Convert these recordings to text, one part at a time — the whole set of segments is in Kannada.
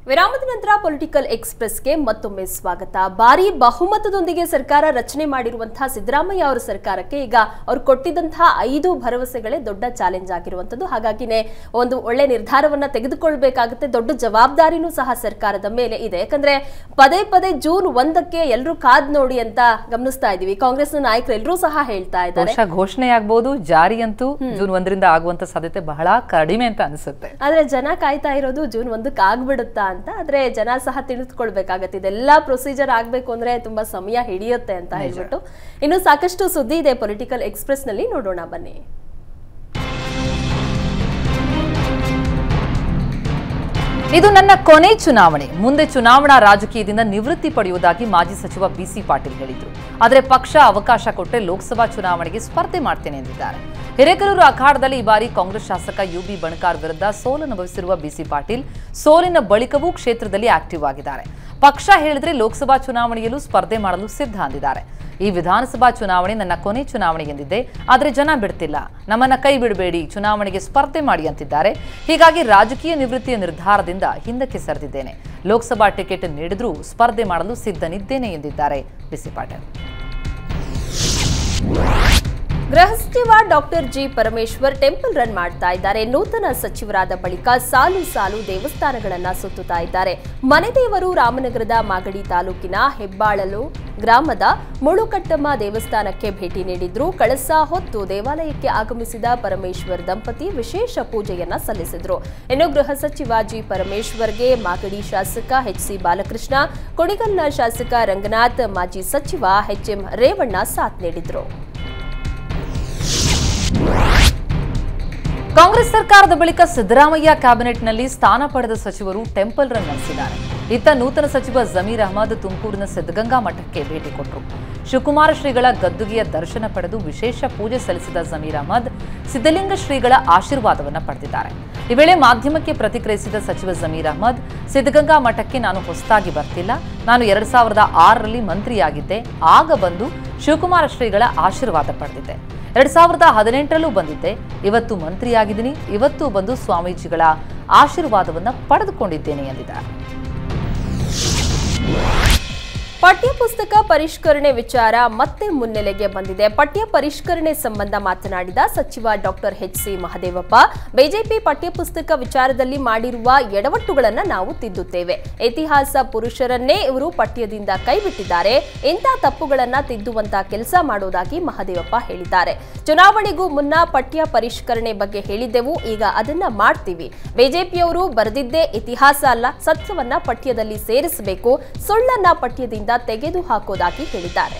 ವಿರಾಮದ ನಂತರ ಪೊಲಿಟಿಕಲ್ ಎಕ್ಸ್ಪ್ರೆಸ್ಗೆ ಮತ್ತೊಮ್ಮೆ ಸ್ವಾಗತ ಭಾರಿ ಬಹುಮತದೊಂದಿಗೆ ಸರ್ಕಾರ ರಚನೆ ಮಾಡಿರುವಂತಹ ಸಿದ್ದರಾಮಯ್ಯ ಅವರ ಸರ್ಕಾರಕ್ಕೆ ಈಗ ಅವ್ರು ಕೊಟ್ಟಿದ್ದಂತಹ ಐದು ಭರವಸೆಗಳೇ ದೊಡ್ಡ ಚಾಲೆಂಜ್ ಆಗಿರುವಂತದ್ದು ಹಾಗಾಗಿನೇ ಒಂದು ಒಳ್ಳೆ ನಿರ್ಧಾರವನ್ನ ತೆಗೆದುಕೊಳ್ಬೇಕಾಗುತ್ತೆ ದೊಡ್ಡ ಜವಾಬ್ದಾರಿನೂ ಸಹ ಸರ್ಕಾರದ ಮೇಲೆ ಇದೆ ಯಾಕಂದ್ರೆ ಪದೇ ಪದೇ ಜೂನ್ ಒಂದಕ್ಕೆ ಎಲ್ಲರೂ ಕಾದ್ ನೋಡಿ ಅಂತ ಗಮನಿಸ್ತಾ ಇದೀವಿ ಕಾಂಗ್ರೆಸ್ನ ನಾಯಕರು ಎಲ್ಲರೂ ಸಹ ಹೇಳ್ತಾ ಇದ್ದಾರೆ ಬಹುಶಃ ಘೋಷಣೆ ಆಗ್ಬೋದು ಜಾರಿ ಅಂತೂ ಜೂನ್ ಒಂದರಿಂದ ಆಗುವಂತ ಸಾಧ್ಯತೆ ಬಹಳ ಕಡಿಮೆ ಅಂತ ಅನಿಸುತ್ತೆ ಆದ್ರೆ ಜನ ಕಾಯ್ತಾ ಇರೋದು ಜೂನ್ ಒಂದಕ್ಕೆ ಆಗ್ಬಿಡುತ್ತಾ ಅಂತ ಆದ್ರೆ ಜನ ಸಹ ತಿಳಿದುಕೊಳ್ಬೇಕಾಗತ್ತೆ ಇದೆಲ್ಲಾ ಪ್ರೊಸೀಜರ್ ಆಗ್ಬೇಕು ಅಂದ್ರೆ ತುಂಬಾ ಸಮಯ ಹಿಡಿಯುತ್ತೆ ಅಂತ ಹೇಳ್ಬಿಟ್ಟು ಇನ್ನು ಸಾಕಷ್ಟು ಸುದ್ದಿ ಇದೆ ಪೊಲಿಟಿಕಲ್ ಎಕ್ಸ್ಪ್ರೆಸ್ ನಲ್ಲಿ ನೋಡೋಣ ಬನ್ನಿ ಇದು ನನ್ನ ಕೊನೆ ಚುನಾವಣೆ ಮುಂದೆ ಚುನಾವಣಾ ರಾಜಕೀಯದಿಂದ ನಿವೃತ್ತಿ ಪಡೆಯುವುದಾಗಿ ಮಾಜಿ ಸಚಿವ ಬಿಸಿ ಪಾಟೀಲ್ ಹೇಳಿದ್ರು ಆದರೆ ಪಕ್ಷ ಅವಕಾಶ ಕೊಟ್ಟರೆ ಲೋಕಸಭಾ ಚುನಾವಣೆಗೆ ಸ್ಪರ್ಧೆ ಮಾಡ್ತೇನೆ ಎಂದಿದ್ದಾರೆ ಹಿರೇಕೆರೂರು ಅಖಾಡದಲ್ಲಿ ಈ ಬಾರಿ ಕಾಂಗ್ರೆಸ್ ಶಾಸಕ ಯುಬಿ ಬಣಕಾರ್ ವಿರುದ್ಧ ಸೋಲನುಭವಿಸಿರುವ ಬಿಸಿ ಪಾಟೀಲ್ ಸೋಲಿನ ಬಳಿಕವೂ ಕ್ಷೇತ್ರದಲ್ಲಿ ಆಕ್ಟಿವ್ ಆಗಿದ್ದಾರೆ ಪಕ್ಷ ಹೇಳಿದ್ರೆ ಲೋಕಸಭಾ ಚುನಾವಣೆಯಲ್ಲೂ ಸ್ಪರ್ಧೆ ಮಾಡಲು ಸಿದ್ಧ ಅಂದಿದ್ದಾರೆ ಈ ವಿಧಾನಸಭಾ ಚುನಾವಣೆ ನನ್ನ ಕೊನೆ ಚುನಾವಣೆ ಎಂದಿದ್ದೆ ಆದರೆ ಜನ ಬಿಡ್ತಿಲ್ಲ ನಮ್ಮನ್ನ ಕೈ ಬಿಡಬೇಡಿ ಚುನಾವಣೆಗೆ ಸ್ಪರ್ಧೆ ಮಾಡಿ ಅಂತಿದ್ದಾರೆ ಹೀಗಾಗಿ ರಾಜಕೀಯ ನಿವೃತ್ತಿಯ ನಿರ್ಧಾರದಿಂದ ಹಿಂದಕ್ಕೆ ಸರಿದಿದ್ದೇನೆ ಲೋಕಸಭಾ ಟಿಕೆಟ್ ನೀಡಿದ್ರೂ ಸ್ಪರ್ಧೆ ಮಾಡಲು ಸಿದ್ಧನಿದ್ದೇನೆ ಎಂದಿದ್ದಾರೆ ಬಿಸಿ ಪಾಟೀಲ್ ಗೃಹ ಸಚಿವ doctor G Parameshwar temple run ಮಾಡ್ತಾ ಇದ್ದಾರೆ ನೂತನ ಸಚಿವರಾದ ಬಳಿಕ ಸಾಲು ಸಾಲು ದೇವಸ್ಥಾನಗಳನ್ನ ಸುತ್ತುತ್ತಾ ಇದ್ದಾರೆ ಮನೆ ದೇವರು ರಾಮನಗರದ ಮಾಗಡಿ ತಾಲೂಕಿನ ಹೆಬ್ಬಾಳಲು ಗ್ರಾಮದ ಮುಳುಕಟ್ಟಮ್ಮ ದೇವಸ್ಥಾನಕ್ಕೆ ಭೇಟಿ ನೀಡಿದ್ರು ಕಳಸ ಹೊತ್ತು ದೇವಾಲಯಕ್ಕೆ ಆಗಮಿಸಿದ ಪರಮೇಶ್ವರ್ ದಂಪತಿ ವಿಶೇಷ ಪೂಜೆಯನ್ನ ಸಲ್ಲಿಸಿದ್ರು ಇನ್ನು ಗೃಹ ಸಚಿವ ಜಿ ಪರಮೇಶ್ವರ್ಗೆ ಮಾಗಡಿ ಶಾಸಕ ಎಚ್ ಸಿ ಬಾಲಕೃಷ್ಣ ಕೊಡಿಗಲ್ನ ಶಾಸಕ ರಂಗನಾಥ್ ಮಾಜಿ ಸಚಿವ ಎಚ್ ಎಂ ರೇವಣ್ಣ ಸಾಥ್ ನೀಡಿದ್ರು ಕಾಂಗ್ರೆಸ್ ಸರ್ಕಾರದ ಬಳಿಕ ಸಿದ್ದರಾಮಯ್ಯ ಕ್ಯಾಬಿನೆಟ್ನಲ್ಲಿ ಸ್ಥಾನ ಪಡೆದ ಸಚಿವರು ಟೆಂಪಲ್ ರನ್ ನಡೆಸಿದ್ದಾರೆ ಇತ್ತ ನೂತನ ಸಚಿವ ಜಮೀರ್ ಅಹಮದ್ ತುಮಕೂರಿನ ಸಿದ್ಧಗಂಗಾ ಮಠಕ್ಕೆ ಭೇಟಿ ಕೊಟ್ಟರು ಶಿವಕುಮಾರ ಶ್ರೀಗಳ ಗದ್ದುಗೆಯ ದರ್ಶನ ಪಡೆದು ವಿಶೇಷ ಪೂಜೆ ಸಲ್ಲಿಸಿದ ಜಮೀರ್ ಅಹಮದ್ ಸಿದ್ದಲಿಂಗ ಶ್ರೀಗಳ ಆಶೀರ್ವಾದವನ್ನ ಪಡೆದಿದ್ದಾರೆ ಈ ವೇಳೆ ಮಾಧ್ಯಮಕ್ಕೆ ಪ್ರತಿಕ್ರಿಯಿಸಿದ ಸಚಿವ ಜಮೀರ್ ಅಹಮದ್ ಸಿದ್ಧಗಂಗಾ ಮಠಕ್ಕೆ ನಾನು ಹೊಸದಾಗಿ ಬರ್ತಿಲ್ಲ ನಾನು ಎರಡ್ ಸಾವಿರದ ಆರರಲ್ಲಿ ಮಂತ್ರಿಯಾಗಿದ್ದೆ ಆಗ ಬಂದು ಶಿವಕುಮಾರ ಶ್ರೀಗಳ ಆಶೀರ್ವಾದ ಪಡೆದಿದ್ದೆ ಎರಡ್ ಸಾವಿರದ ಹದಿನೆಂಟರಲ್ಲೂ ಬಂದಿದ್ದೆ ಇವತ್ತು ಮಂತ್ರಿಯಾಗಿದ್ದೀನಿ ಇವತ್ತು ಬಂದು ಸ್ವಾಮೀಜಿಗಳ ಆಶೀರ್ವಾದವನ್ನ ಪಡೆದುಕೊಂಡಿದ್ದೇನೆ ಎಂದಿದ್ದಾರೆ ಪಠ್ಯಪುಸ್ತಕ ಪರಿಷ್ಕರಣೆ ವಿಚಾರ ಮತ್ತೆ ಮುನ್ನೆಲೆಗೆ ಬಂದಿದೆ ಪಠ್ಯ ಪರಿಷ್ಕರಣೆ ಸಂಬಂಧ ಮಾತನಾಡಿದ ಸಚಿವ doctor H C Mahadevappa BJP ಪಠ್ಯಪುಸ್ತಕ ವಿಚಾರದಲ್ಲಿ ಮಾಡಿರುವ ಎಡವಟ್ಟುಗಳನ್ನ ನಾವು ತಿದ್ದುತ್ತೇವೆ ಇತಿಹಾಸ ಪುರುಷರನ್ನೇ ಇವರು ಪಠ್ಯದಿಂದ ಕೈಬಿಟ್ಟಿದ್ದಾರೆ ಇಂಥ ತಪ್ಪುಗಳನ್ನ ತಿದ್ದುವಂತ ಕೆಲಸ ಮಾಡೋದಾಗಿ ಮಹದೇವಪ್ಪ ಹೇಳಿದ್ದಾರೆ ಚುನಾವಣೆಗೂ ಮುನ್ನ ಪಠ್ಯ ಪರಿಷ್ಕರಣೆ ಬಗ್ಗೆ ಹೇಳಿದ್ದೆವು ಈಗ ಅದನ್ನ ಮಾಡ್ತೀವಿ ಬಿಜೆಪಿಯವರು ಬರೆದಿದ್ದೇ ಇತಿಹಾಸ ಅಲ್ಲ ಸತ್ಯವನ್ನ ಪಠ್ಯದಲ್ಲಿ ಸೇರಿಸಬೇಕು ಸುಳ್ಳನ್ನ ಪಠ್ಯದಿಂದ ತೆಗೆದು ಹಾಕೋದಾಗಿ ಹೇಳಿದ್ದಾರೆ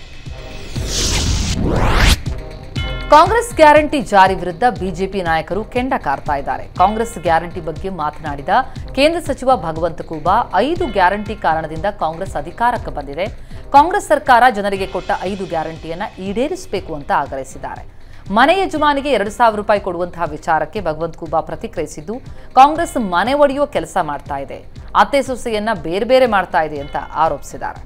ಕಾಂಗ್ರೆಸ್ ಗ್ಯಾರಂಟಿ ಜಾರಿ ವಿರುದ್ಧ ಬಿಜೆಪಿ ನಾಯಕರು ಕೆಂಡ ಕಾರ್ತಾ ಇದ್ದಾರೆ ಕಾಂಗ್ರೆಸ್ ಗ್ಯಾರಂಟಿ ಬಗ್ಗೆ ಮಾತನಾಡಿದ ಕೇಂದ್ರ ಸಚಿವ ಭಗವಂತ ಖೂಬಾ ಐದು ಗ್ಯಾರಂಟಿ ಕಾರಣದಿಂದ ಕಾಂಗ್ರೆಸ್ ಅಧಿಕಾರಕ್ಕೆ ಬಂದಿದೆ ಕಾಂಗ್ರೆಸ್ ಸರ್ಕಾರ ಜನರಿಗೆ ಕೊಟ್ಟ ಐದು ಗ್ಯಾರಂಟಿಯನ್ನ ಈಡೇರಿಸಬೇಕು ಅಂತ ಆಗ್ರಹಿಸಿದ್ದಾರೆ ಮನೆ ಯಜಮಾನಿಗೆ ಎರಡು ಸಾವಿರ ರೂಪಾಯಿ ಕೊಡುವಂತಹ ವಿಚಾರಕ್ಕೆ ಭಗವಂತ ಖೂಬಾ ಪ್ರತಿಕ್ರಿಯಿಸಿದ್ದು ಕಾಂಗ್ರೆಸ್ ಮನೆ ಒಡೆಯುವ ಕೆಲಸ ಮಾಡ್ತಾ ಇದೆ ಅತ್ತೆ ಸೊಸೆಯನ್ನ ಬೇರೆ ಬೇರೆ ಮಾಡ್ತಾ ಇದೆ ಅಂತ ಆರೋಪಿಸಿದ್ದಾರೆ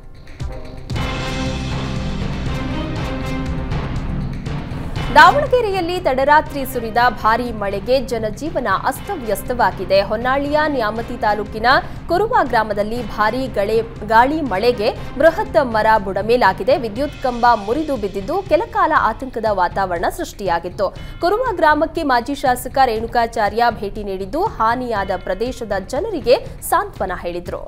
ದಾವಣಗೆರೆಯಲ್ಲಿ ತಡರಾತ್ರಿ ಸುರಿದ ಭಾರೀ ಮಳೆಗೆ ಜನಜೀವನ ಅಸ್ತವ್ಯಸ್ತವಾಗಿದೆ ಹೊನ್ನಾಳಿಯ ನ್ಯಾಮತಿ ತಾಲೂಕಿನ ಕುರುವ ಗ್ರಾಮದಲ್ಲಿ ಭಾರೀ ಗಳೆ ಗಾಳಿ ಮಳೆಗೆ ಬೃಹತ್ ಮರ ಬುಡಮೇಲಾಗಿದೆ ವಿದ್ಯುತ್ ಕಂಬ ಮುರಿದು ಬಿದ್ದಿದ್ದು ಕೆಲಕಾಲ ಆತಂಕದ ವಾತಾವರಣ ಸೃಷ್ಟಿಯಾಗಿತ್ತು ಕುರುವ ಗ್ರಾಮಕ್ಕೆ ಮಾಜಿ ಶಾಸಕ ರೇಣುಕಾಚಾರ್ಯ ಭೇಟಿ ನೀಡಿದ್ದು ಹಾನಿಯಾದ ಪ್ರದೇಶದ ಜನರಿಗೆ ಸಾಂತ್ವನ ಹೇಳಿದರು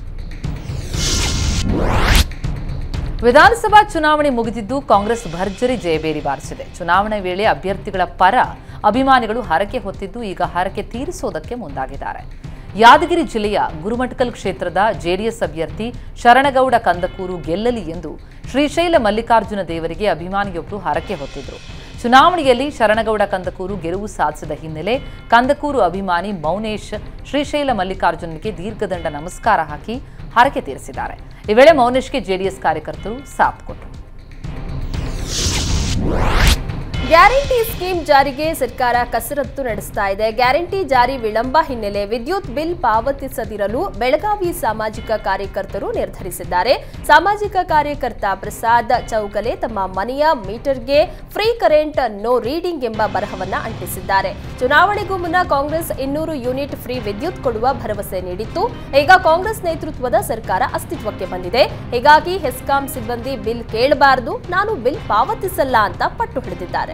ವಿಧಾನಸಭಾ ಚುನಾವಣೆ ಮುಗಿದಿದ್ದು ಕಾಂಗ್ರೆಸ್ ಭರ್ಜರಿ ಜಯಬೇರಿ ಬಾರಿಸಿದೆ ಚುನಾವಣೆ ವೇಳೆ ಅಭ್ಯರ್ಥಿಗಳ ಪರ ಅಭಿಮಾನಿಗಳು ಹರಕೆ ಹೊತ್ತಿದ್ದು ಈಗ ಹರಕೆ ತೀರಿಸೋದಕ್ಕೆ ಮುಂದಾಗಿದ್ದಾರೆ ಯಾದಗಿರಿ ಜಿಲ್ಲೆಯ ಗುರುಮಠಕಲ್ ಕ್ಷೇತ್ರದ ಜೆಡಿಎಸ್ ಅಭ್ಯರ್ಥಿ ಶರಣಗೌಡ ಕಂದಕೂರು ಗೆಲ್ಲಲಿ ಎಂದು ಶ್ರೀಶೈಲ ಮಲ್ಲಿಕಾರ್ಜುನ ದೇವರಿಗೆ ಅಭಿಮಾನಿಯೊಬ್ಬರು ಹರಕೆ ಹೊತ್ತಿದ್ರು ಚುನಾವಣೆಯಲ್ಲಿ ಶರಣಗೌಡ ಕಂದಕೂರು ಗೆಲುವು ಸಾಧಿಸಿದ ಹಿನ್ನೆಲೆ ಕಂದಕೂರು ಅಭಿಮಾನಿ ಮೌನೇಶ್ ಶ್ರೀಶೈಲ ಮಲ್ಲಿಕಾರ್ಜುನ್ಗೆ ದೀರ್ಘದಂಡ ನಮಸ್ಕಾರ ಹಾಕಿ ಹರಕೆ ತೀರಿಸಿದ್ದಾರೆ ಈ ವೇಳೆ ಮೌನೇಶ್ಗೆ ಜೆಡಿಎಸ್ ಕಾರ್ಯಕರ್ತರು ಸಾಥ್ ಕೊಟ್ಟರು ಗ್ಯಾರಂಟಿ ಸ್ಕೀಮ್ ಜಾರಿಗೆ ಸರ್ಕಾರ ಕಸರತ್ತು ನಡೆಸ್ತಾ ಇದೆ ಗ್ಯಾರಂಟಿ ಜಾರಿ ವಿಳಂಬ ಹಿನ್ನೆಲೆ ವಿದ್ಯುತ್ ಬಿಲ್ ಪಾವತಿಸದಿರಲು ಬೆಳಗಾವಿ ಸಾಮಾಜಿಕ ಕಾರ್ಯಕರ್ತರು ನಿರ್ಧರಿಸಿದ್ದಾರೆ ಸಾಮಾಜಿಕ ಕಾರ್ಯಕರ್ತ ಪ್ರಸಾದ್ ಚೌಗಲೆ ತಮ್ಮ ಮನೆಯ ಮೀಟರ್ಗೆ ಫ್ರೀ ಕರೆಂಟ್ ನೋ ರೀಡಿಂಗ್ ಎಂಬ ಬರಹವನ್ನ ಅಂಟಿಸಿದ್ದಾರೆ ಚುನಾವಣೆಗೂ ಮುನ್ನ ಕಾಂಗ್ರೆಸ್ ಇನ್ನೂರು ಯೂನಿಟ್ ಫ್ರೀ ವಿದ್ಯುತ್ ಕೊಡುವ ಭರವಸೆ ನೀಡಿತ್ತು ಈಗ ಕಾಂಗ್ರೆಸ್ ನೇತೃತ್ವದ ಸರ್ಕಾರ ಅಸ್ತಿತ್ವಕ್ಕೆ ಬಂದಿದೆ ಹೀಗಾಗಿ ಹೆಸ್ಕಾಂ ಸಿಬ್ಬಂದಿ ಬಿಲ್ ಕೇಳಬಾರದು ನಾನು ಬಿಲ್ ಪಾವತಿಸಲ್ಲ ಅಂತ ಪಟ್ಟು ಹಿಡಿದಿದ್ದಾರೆ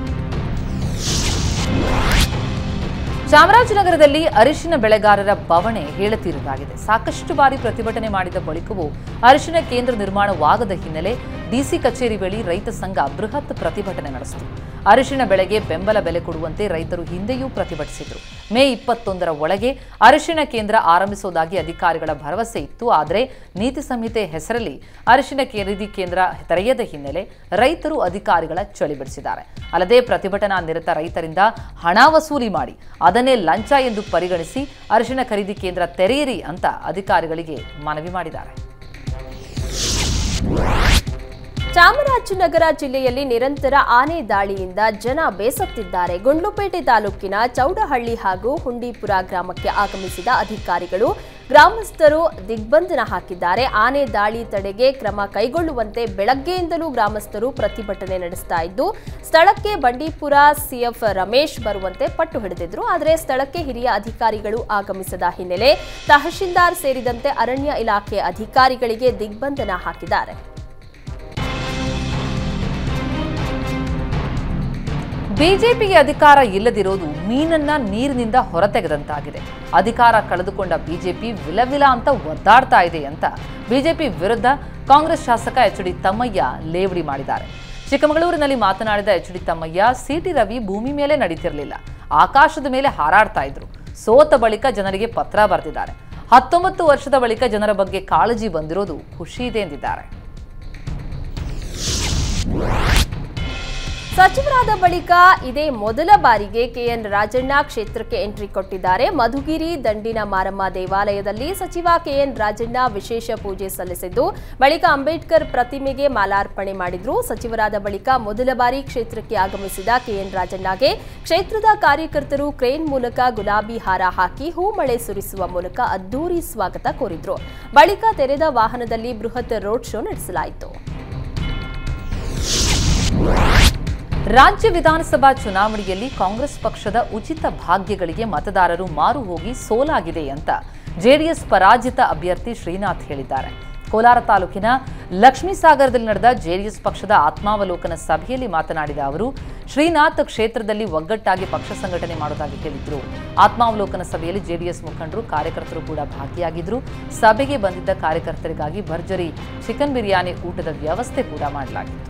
ಚಾಮರಾಜನಗರದಲ್ಲಿ ಅರಿಶಿನ ಬೆಳೆಗಾರರ ಬವಣೆ ಹೇಳತೀರದಾಗಿದೆ ಸಾಕಷ್ಟು ಬಾರಿ ಪ್ರತಿಭಟನೆ ಮಾಡಿದ ಬಳಿಕವೂ ಅರಿಶಿನ ಕೇಂದ್ರ ನಿರ್ಮಾಣವಾಗದ ಹಿನ್ನೆಲೆ ಡಿಸಿ ಕಚೇರಿ ಬಳಿ ರೈತ ಸಂಘ ಬೃಹತ್ ಪ್ರತಿಭಟನೆ ನಡೆಸಿತು ಅರಿಶಿನ ಬೆಳೆಗೆ ಬೆಂಬಲ ಬೆಲೆ ಕೊಡುವಂತೆ ರೈತರು ಹಿಂದೆಯೂ ಪ್ರತಿಭಟಿಸಿದರು ಮೇ ಇಪ್ಪತ್ತೊಂದರ ಒಳಗೆ ಅರಿಶಿನ ಕೇಂದ್ರ ಆರಂಭಿಸುವುದಾಗಿ ಅಧಿಕಾರಿಗಳ ಭರವಸೆ ಇತ್ತು ಆದರೆ ನೀತಿ ಸಂಹಿತೆ ಹೆಸರಲ್ಲಿ ಅರಿಶಿನ ಖರೀದಿ ಕೇಂದ್ರ ತೆರೆಯದ ಹಿನ್ನೆಲೆ ರೈತರು ಅಧಿಕಾರಿಗಳ ಚಳಿ ಬಿಡಿಸಿದ್ದಾರೆ ಅಲ್ಲದೆ ಪ್ರತಿಭಟನಾ ನಿರತ ರೈತರಿಂದ ಹಣ ವಸೂಲಿ ಮಾಡಿ ಅದನ್ನೇ ಲಂಚ ಎಂದು ಪರಿಗಣಿಸಿ ಅರಿಶಿನ ಖರೀದಿ ಕೇಂದ್ರ ತೆರೆಯಿರಿ ಅಂತ ಅಧಿಕಾರಿಗಳಿಗೆ ಮನವಿ ಮಾಡಿದ್ದಾರೆ ಚಾಮರಾಜನಗರ ಜಿಲ್ಲೆಯಲ್ಲಿ ನಿರಂತರ ಆನೆ ದಾಳಿಯಿಂದ ಜನ ಬೇಸತ್ತಿದ್ದಾರೆ ಗುಂಡ್ಲುಪೇಟೆ ತಾಲೂಕಿನ ಚೌಡಹಳ್ಳಿ ಹಾಗೂ ಹುಂಡಿಪುರ ಗ್ರಾಮಕ್ಕೆ ಆಗಮಿಸಿದ ಅಧಿಕಾರಿಗಳು ಗ್ರಾಮಸ್ಥರು ದಿಗ್ಬಂಧನ ಹಾಕಿದ್ದಾರೆ ಆನೆ ದಾಳಿ ತಡೆಗೆ ಕ್ರಮ ಕೈಗೊಳ್ಳುವಂತೆ ಬೆಳಗ್ಗೆಯಿಂದಲೂ ಗ್ರಾಮಸ್ಥರು ಪ್ರತಿಭಟನೆ ನಡೆಸ್ತಾ ಇದ್ದು ಸ್ಥಳಕ್ಕೆ ಬಂಡೀಪುರ ಸಿಎಫ್ ರಮೇಶ್ ಬರುವಂತೆ ಪಟ್ಟು ಹಿಡಿದಿದ್ರು ಆದರೆ ಸ್ಥಳಕ್ಕೆ ಹಿರಿಯ ಅಧಿಕಾರಿಗಳು ಆಗಮಿಸದ ಹಿನ್ನೆಲೆ ತಹಶೀಲ್ದಾರ್ ಸೇರಿದಂತೆ ಅರಣ್ಯ ಇಲಾಖೆ ಅಧಿಕಾರಿಗಳಿಗೆ ದಿಗ್ಬಂಧನ ಹಾಕಿದ್ದಾರೆ ಬಿಜೆಪಿಗೆ ಅಧಿಕಾರ ಇಲ್ಲದಿರೋದು ಮೀನನ್ನ ನೀರಿನಿಂದ ಹೊರತೆಗೆದಂತಾಗಿದೆ ಅಧಿಕಾರ ಕಳೆದುಕೊಂಡ ಬಿಜೆಪಿ ವಿಲವಿಲ ಅಂತ ಒದ್ದಾಡ್ತಾ ಇದೆ ಅಂತ ಬಿಜೆಪಿ ವಿರುದ್ಧ ಕಾಂಗ್ರೆಸ್ ಶಾಸಕ ಎಚ್ ಡಿ ತಮ್ಮಯ್ಯ ಲೇವಡಿ ಮಾಡಿದ್ದಾರೆ ಚಿಕ್ಕಮಗಳೂರಿನಲ್ಲಿ ಮಾತನಾಡಿದ H D Thammaiah C T Ravi ಭೂಮಿ ಮೇಲೆ ನಡೀತಿರಲಿಲ್ಲ ಆಕಾಶದ ಮೇಲೆ ಹಾರಾಡ್ತಾ ಇದ್ರು ಸೋತ ಬಳಿಕ ಜನರಿಗೆ ಪತ್ರ ಬರೆದಿದ್ದಾರೆ ಹತ್ತೊಂಬತ್ತು ವರ್ಷದ ಬಳಿಕ ಜನರ ಬಗ್ಗೆ ಕಾಳಜಿ ಬಂದಿರೋದು ಖುಷಿ ಇದೆ ಎಂದಿದ್ದಾರೆ ಸಚಿವರಾದ ಬಳಿಕ ಇದೇ ಮೊದಲ ಬಾರಿಗೆ ಕೆಎನ್ ರಾಜಣ್ಣ ಕ್ಷೇತ್ರಕ್ಕೆ ಎಂಟ್ರಿ ಕೊಟ್ಟಿದ್ದಾರೆ ಮಧುಗಿರಿ ದಂಡಿನ ಮಾರಮ್ಮ ದೇವಾಲಯದಲ್ಲಿ ಸಚಿವ ಕೆಎನ್ ರಾಜಣ್ಣ ವಿಶೇಷ ಪೂಜೆ ಸಲ್ಲಿಸಿದ್ದು ಬಳಿಕ ಅಂಬೇಡ್ಕರ್ ಪ್ರತಿಮೆಗೆ ಮಾಲಾರ್ಪಣೆ ಮಾಡಿದ್ರು ಸಚಿವರಾದ ಬಳಿಕ ಮೊದಲ ಬಾರಿ ಕ್ಷೇತ್ರಕ್ಕೆ ಆಗಮಿಸಿದ ಕೆಎನ್ ರಾಜಣ್ಣಗೆ ಕ್ಷೇತ್ರದ ಕಾರ್ಯಕರ್ತರು ಕ್ರೇನ್ ಮೂಲಕ ಗುಲಾಬಿ ಹಾರ ಹಾಕಿ ಹೂಮಳೆ ಸುರಿಸುವ ಮೂಲಕ ಅದ್ದೂರಿ ಸ್ವಾಗತ ಕೋರಿದ್ರು ಬಳಿಕ ತೆರೆದ ವಾಹನದಲ್ಲಿ ಬೃಹತ್ ರೋಡ್ ಶೋ ನಡೆಸಲಾಯಿತು ರಾಜ್ಯ ವಿಧಾನಸಭಾ ಚುನಾವಣೆಯಲ್ಲಿ ಕಾಂಗ್ರೆಸ್ ಪಕ್ಷದ ಉಚಿತ ಭಾಗ್ಯಗಳಿಗೆ ಮತದಾರರು ಮಾರು ಹೋಗಿ ಸೋಲಾಗಿದೆ ಅಂತ ಜೆಡಿಎಸ್ ಪರಾಜಿತ ಅಭ್ಯರ್ಥಿ ಶ್ರೀನಾಥ್ ಹೇಳಿದ್ದಾರೆ ಕೋಲಾರ ತಾಲೂಕಿನ ಲಕ್ಷ್ಮೀಸಾಗರದಲ್ಲಿ ನಡೆದ ಜೆಡಿಎಸ್ ಪಕ್ಷದ ಆತ್ಮಾವಲೋಕನ ಸಭೆಯಲ್ಲಿ ಮಾತನಾಡಿದ ಅವರು ಶ್ರೀನಾಥ್ ಕ್ಷೇತ್ರದಲ್ಲಿ ಒಗ್ಗಟ್ಟಾಗಿ ಪಕ್ಷ ಸಂಘಟನೆ ಮಾಡುವುದಾಗಿ ಹೇಳಿದ್ರು ಆತ್ಮಾವಲೋಕನ ಸಭೆಯಲ್ಲಿ ಜೆಡಿಎಸ್ ಮುಖಂಡರು ಕಾರ್ಯಕರ್ತರು ಕೂಡ ಭಾಗಿಯಾಗಿದ್ರು ಸಭೆಗೆ ಬಂದಿದ್ದ ಕಾರ್ಯಕರ್ತರಿಗಾಗಿ ಭರ್ಜರಿ ಚಿಕನ್ ಬಿರಿಯಾನಿ ಊಟದ ವ್ಯವಸ್ಥೆ ಕೂಡ ಮಾಡಲಾಗಿತ್ತು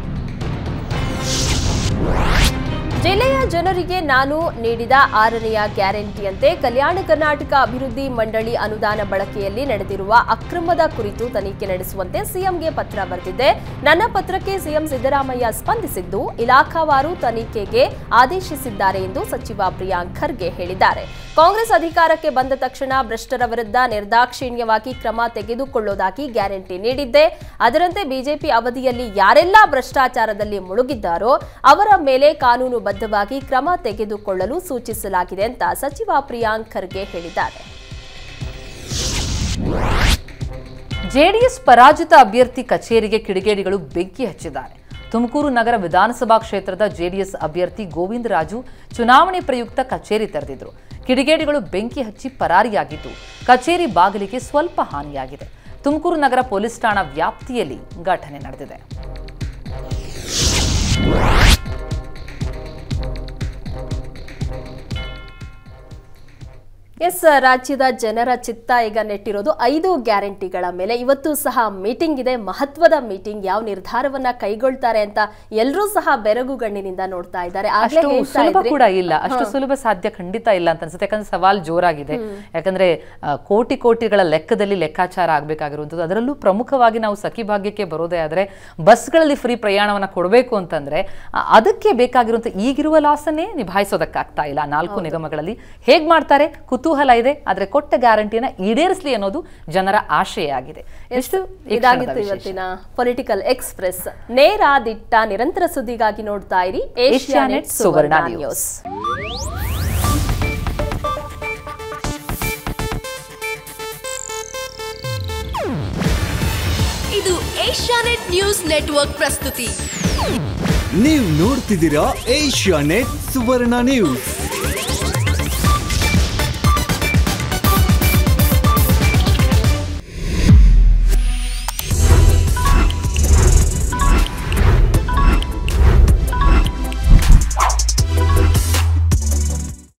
ಜಿಲ್ಲೆಯ ಜನರಿಗೆ ನಾನು ನೀಡಿದ ಆರನೆಯ ಗ್ಯಾರಂಟಿಯಂತೆ ಕಲ್ಯಾಣ ಕರ್ನಾಟಕ ಅಭಿವೃದ್ಧಿ ಮಂಡಳಿ ಅನುದಾನ ಬಳಕೆಯಲ್ಲಿ ನಡೆದಿರುವ ಅಕ್ರಮದ ಕುರಿತು ತನಿಖೆ ನಡೆಸುವಂತೆ ಸಿಎಂಗೆ ಪತ್ರ ಬರೆದಿದ್ದೆ ನನ್ನ ಪತ್ರಕ್ಕೆ ಸಿಎಂ ಸಿದ್ದರಾಮಯ್ಯ ಸ್ಪಂದಿಸಿದ್ದು ಇಲಾಖಾವಾರು ತನಿಖೆಗೆ ಆದೇಶಿಸಿದ್ದಾರೆ ಎಂದು ಸಚಿವ ಪ್ರಿಯಾಂಕ್ ಖರ್ಗೆ ಹೇಳಿದ್ದಾರೆ ಕಾಂಗ್ರೆಸ್ ಅಧಿಕಾರಕ್ಕೆ ಬಂದ ತಕ್ಷಣ ಭ್ರಷ್ಟರ ವಿರುದ್ಧ ನಿರ್ದಾಕ್ಷಿಣ್ಯವಾಗಿ ಕ್ರಮ ತೆಗೆದುಕೊಳ್ಳುವುದಾಗಿ ಗ್ಯಾರಂಟಿ ನೀಡಿದ್ದೆ ಅದರಂತೆ ಬಿಜೆಪಿ ಅವಧಿಯಲ್ಲಿ ಯಾರೆಲ್ಲ ಭ್ರಷ್ಟಾಚಾರದಲ್ಲಿ ಮುಳುಗಿದ್ದಾರೋ ಅವರ ಮೇಲೆ ಕಾನೂನುಬದ್ಧವಾಗಿ ಕ್ರಮ ತೆಗೆದುಕೊಳ್ಳಲು ಸೂಚಿಸಲಾಗಿದೆ ಅಂತ ಸಚಿವ ಪ್ರಿಯಾಂಕ್ ಖರ್ಗೆ ಹೇಳಿದ್ದಾರೆ ಜೆಡಿಎಸ್ ಪರಾಜಿತ ಅಭ್ಯರ್ಥಿ ಕಚೇರಿಗೆ ಕಿಡಿಗೇಡಿಗಳು ಬೆಂಕಿ ಹಚ್ಚಿದ್ದಾರೆ ತುಮಕೂರು ನಗರ ವಿಧಾನಸಭಾ ಕ್ಷೇತ್ರದ ಜೆಡಿಎಸ್ ಅಭ್ಯರ್ಥಿ ಗೋವಿಂದರಾಜು ಚುನಾವಣೆ ಪ್ರಯುಕ್ತ ಕಚೇರಿ ತೆರೆದಿದ್ರು ಕಿಡಿಗೇಡಿಗಳು ಬೆಂಕಿ ಹಚ್ಚಿ ಪರಾರಿಯಾಗಿದ್ದು ಕಚೇರಿ ಬಾಗಿಲಿಗೆ ಸ್ವಲ್ಪ ಹಾನಿಯಾಗಿದೆ ತುಮಕೂರು ನಗರ ಪೊಲೀಸ್ ಠಾಣಾ ವ್ಯಾಪ್ತಿಯಲ್ಲಿ ಘಟನೆ ನಡೆದಿದೆ ಎಸ್ ರಾಜ್ಯದ ಜನರ ಚಿತ್ತ ಈಗ ನೆಟ್ಟಿರೋದು ಐದು ಗ್ಯಾರಂಟಿಗಳ ಮೇಲೆ ಇವತ್ತು ಸಹ ಮೀಟಿಂಗ್ ಇದೆ ಮಹತ್ವದ ಮೀಟಿಂಗ್ ಯಾವ ನಿರ್ಧಾರವನ್ನ ಕೈಗೊಳ್ತಾರೆ ಅಂತ ಎಲ್ಲರೂ ಸಹ ಬೆರಗುಗಣ್ಣಿನಿಂದ ನೋಡ್ತಾ ಇದ್ದಾರೆ ಆಗ್ಲೇ ಅಷ್ಟು ಹೇಳ್ತಾ ಸುಲಭ ಇದ್ರಿ. ಕೂಡ ಇಲ್ಲ ಅಷ್ಟು ಸುಲಭ ಸಾಧ್ಯ ಖಂಡಿತ ಇಲ್ಲ ಅಂತ ಅನ್ಸುತ್ತೆ ಯಾಕಂದ್ರೆ ಸವಾಲ್ ಜೋರಾಗಿದೆ ಯಾಕಂದ್ರೆ ಆ, ಕೋಟಿ ಕೋಟಿಗಳ ಲೆಕ್ಕದಲ್ಲಿ ಲೆಕ್ಕಾಚಾರ ಆಗ್ಬೇಕಾಗಿರುವಂಥದ್ದು ಅದರಲ್ಲೂ ಪ್ರಮುಖವಾಗಿ ನಾವು ಸಖಿ ಭಾಗ್ಯಕ್ಕೆ ಬರೋದೇ ಆದ್ರೆ ಬಸ್ಗಳಲ್ಲಿ ಫ್ರೀ ಪ್ರಯಾಣವನ್ನ ಕೊಡಬೇಕು ಅಂತಂದ್ರೆ ಆ, ಅದಕ್ಕೆ ಬೇಕಾಗಿರುವಂತ ಈಗಿರುವ ಲಾಸನ್ನೇ ನಿಭಾಯಿಸೋದಕ್ಕಾಗ್ತಾ ಇಲ್ಲ ನಾಲ್ಕು ನಿಗಮಗಳಲ್ಲಿ ಹೇಗ್ ಮಾಡ್ತಾರೆ ಕುತೂಹಲ ಕುತೂಹಲ ಇದೆ ಆದರೆ ಕೊಟ್ಟ ಗ್ಯಾರಂಟಿಯನ್ನ ಈಡೇರಿಸಲಿ ಅನ್ನೋದು ಜನರ ಆಶಯ ಆಗಿದೆ ಎಷ್ಟು ಈ ಕ್ಷಣದ ಇದಾಗಿತ್ತು ವಿಶೇಷ. ಇವತ್ತಿನ ಪೊಲಿಟಿಕಲ್ ಎಕ್ಸ್ಪ್ರೆಸ್ ನೇರ ದಿಟ್ಟ ನಿರಂತರ ಸುದ್ದಿಗಾಗಿ ನೋಡ್ತಾ ಇರಿ ಏಷ್ಯಾನೆಟ್ ಸುವರ್ಣ ನ್ಯೂಸ್ ಇದು ಏಷ್ಯಾನೆಟ್ ನ್ಯೂಸ್ ನೆಟ್ವರ್ಕ್ ಪ್ರಸ್ತುತಿ ನೀವು ನೋಡ್ತಿದ್ದೀರಾ ಏಷ್ಯಾ ನೆಟ್ ಸುವರ್ಣ ನ್ಯೂಸ್